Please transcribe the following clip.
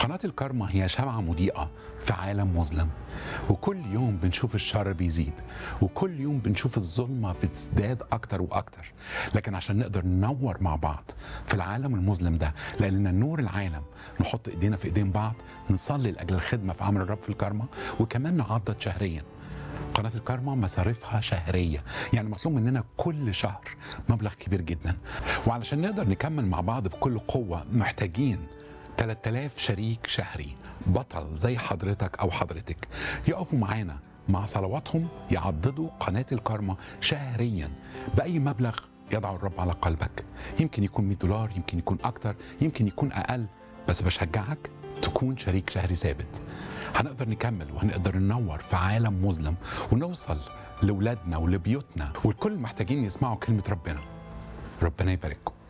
قناة الكارما هي شمعة مضيئة في عالم مظلم وكل يوم بنشوف الشر بيزيد وكل يوم بنشوف الظلمة بتزداد أكتر وأكتر لكن عشان نقدر ننور مع بعض في العالم المظلم ده لأننا نور العالم نحط إيدينا في إيدين بعض نصلي لأجل الخدمة في عمل الرب في الكارما وكمان نعضد شهريا قناة الكارما مصاريفها شهرية يعني مطلوب مننا كل شهر مبلغ كبير جدا وعلشان نقدر نكمل مع بعض بكل قوة محتاجين 3000 شريك شهري بطل زي حضرتك أو حضرتك يقفوا معانا مع صلواتهم يعضدوا قناة الكارما شهريا بأي مبلغ يضع الرب على قلبك يمكن يكون 100 دولار يمكن يكون أكتر يمكن يكون أقل بس بشجعك تكون شريك شهري ثابت هنقدر نكمل وهنقدر ننور في عالم مظلم ونوصل لأولادنا ولبيوتنا والكل محتاجين يسمعوا كلمة ربنا ربنا يبارككم